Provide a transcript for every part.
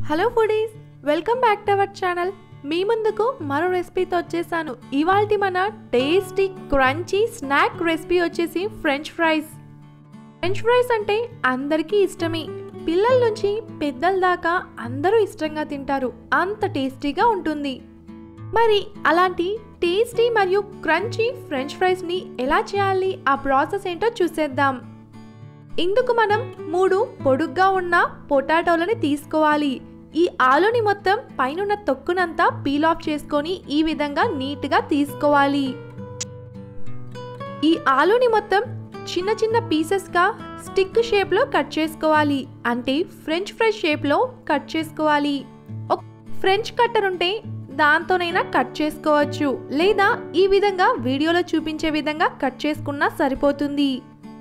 hello foodies welcome back to our channel మీ ముందుకు మరో రెసిపీతో వచ్చేసాను ఇవాల్టి మన టేస్టీ క్రంచీ స్నాక్ రెసిపీ వచ్చేసి ఫ్రెంచ్ ఫ్రైస్ ఫ్రెంచ్ ఫ్రైస్ అంటే అందరికీ ఇష్టమే పిల్లల నుంచి పెద్దల దాకా అందరూ ఇష్టంగా తింటారు అంత టేస్టీగా ఉంటుంది మరి అలాంటి టేస్టీ మరియు క్రంచీ ఫ్రెంచ్ ఫ్రైస్ని ఎలా చేయాలి ఆ ప్రాసెస్ ఏంటో చూసేద్దాం ఇందుకు మనం మూడు పొడుగ్గా ఉన్న పొటాటోలని తీసుకోవాలి ఈ ఆలుని మొత్తం పైనున్న తొక్కునంతా పీల్ ఆఫ్ చేసుకొని ఈ విధంగా నీట్గా తీసుకోవాలి ఈ ఆలుని మొత్తం చిన్న చిన్న పీసెస్గా స్టిక్ షేప్లో కట్ చేసుకోవాలి అంటే ఫ్రెంచ్ ఫ్రై షేప్లో కట్ చేసుకోవాలి ఒక ఫ్రెంచ్ కట్టర్ ఉంటే దాంతోనైనా కట్ చేసుకోవచ్చు లేదా ఈ విధంగా వీడియోలో చూపించే విధంగా కట్ చేసుకున్నా సరిపోతుంది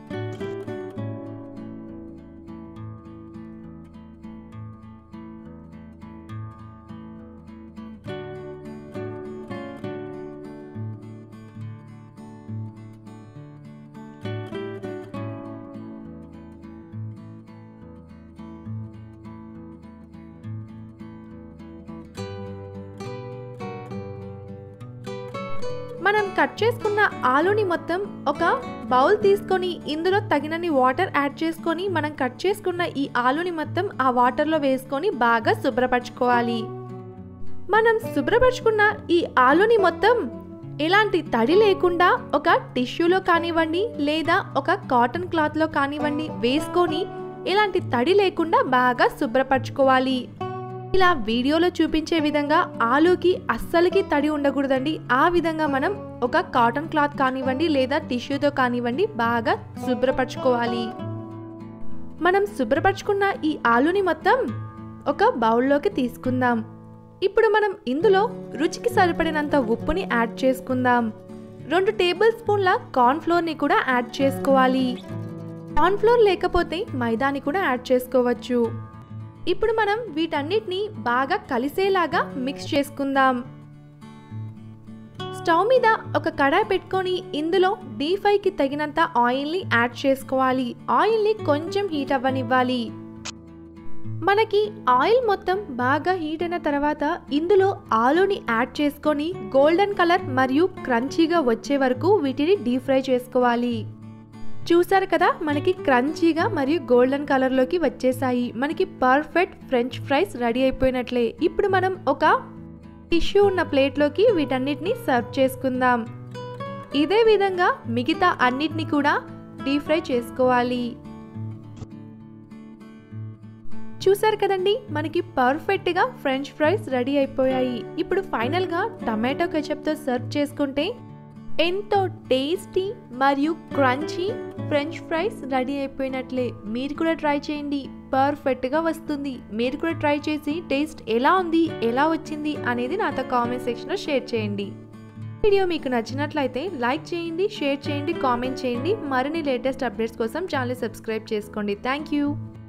మనం కట్ చేసుకున్న ఆలుని మొత్తం ఒక బౌల్ తీసుకొని ఇందులో తగినన్ని వాటర్ యాడ్ చేసుకొని మనం కట్ చేసుకున్న ఈ ఆలుని మొత్తం ఆ వాటర్లో వేసుకొని బాగా శుభ్రపరచుకోవాలి మనం శుభ్రపరచుకున్న ఈ ఆలుని మొత్తం ఎలాంటి తడి లేకుండా ఒక టిష్యూలో కానివ్వండి లేదా ఒక కాటన్ క్లాత్లో కానివ్వండి వేసుకొని ఎలాంటి తడి లేకుండా బాగా శుభ్రపరచుకోవాలి ఇలా వీడియోలో చూపించే విధంగా ఆలూకి అస్సలకి తడి ఉండకూడదండి ఆ విధంగా మనం ఒక కాటన్ క్లాత్ కానివ్వండి లేదా టిష్యూతో కానివ్వండి బాగా శుభ్రపరచుకోవాలి మనం శుభ్రపరచుకున్న ఈ ఆలుని మొత్తం ఒక బౌల్లోకి తీసుకుందాం ఇప్పుడు మనం ఇందులో రుచికి సరిపడినంత ఉప్పుని యాడ్ చేసుకుందాం రెండు టేబుల్ స్పూన్ల కార్న్ఫ్లోర్ని కూడా యాడ్ చేసుకోవాలి కార్న్ఫ్లోర్ లేకపోతే మైదాని కూడా యాడ్ చేసుకోవచ్చు ఇప్పుడు మనం వీటన్నిటిని బాగా కలిసేలాగా మిక్స్ చేసుకుందాం స్టవ్ మీద ఒక కడాయి పెట్టుకొని ఇందులో డీప్ ఫ్రైకి తగినంత ఆయిల్ని యాడ్ చేసుకోవాలి ఆయిల్ని కొంచెం హీట్ అవ్వనివ్వాలి మనకి ఆయిల్ మొత్తం బాగా హీట్ అయిన తర్వాత ఇందులో ఆలూని యాడ్ చేసుకొని గోల్డెన్ కలర్ మరియు క్రంచీగా వచ్చే వరకు వీటిని డీప్ ఫ్రై చేసుకోవాలి చూసారు కదా మనకి క్రంచీగా మరియు గోల్డెన్ కలర్లోకి వచ్చేసాయి మనకి పర్ఫెక్ట్ ఫ్రెంచ్ ఫ్రైస్ రెడీ అయిపోయినట్లే ఇప్పుడు మనం ఒక టిష్యూ ఉన్న ప్లేట్లోకి వీటన్నిటిని సర్వ్ చేసుకుందాం ఇదే విధంగా మిగతా అన్నిటిని కూడా డీప్ ఫ్రై చేసుకోవాలి చూసారు కదండి మనకి పర్ఫెక్ట్గా ఫ్రెంచ్ ఫ్రైస్ రెడీ అయిపోయాయి ఇప్పుడు ఫైనల్గా టమాటో కెచప్తో సర్వ్ చేసుకుంటే ఎంతో టేస్టీ మరియు క్రంచీ ఫ్రెంచ్ ఫ్రైస్ రెడీ అయిపోయినట్లే మీరు కూడా ట్రై చేయండి పర్ఫెక్ట్గా వస్తుంది మీరు కూడా ట్రై చేసి టేస్ట్ ఎలా ఉంది ఎలా వచ్చింది అనేది నాతో కామెంట్ సెక్షన్లో షేర్ చేయండి వీడియో మీకు నచ్చినట్లయితే లైక్ చేయండి షేర్ చేయండి కామెంట్ చేయండి మరిన్ని లేటెస్ట్ అప్డేట్స్ కోసం ఛానల్ సబ్స్క్రైబ్ చేసుకోండి థ్యాంక్ యూ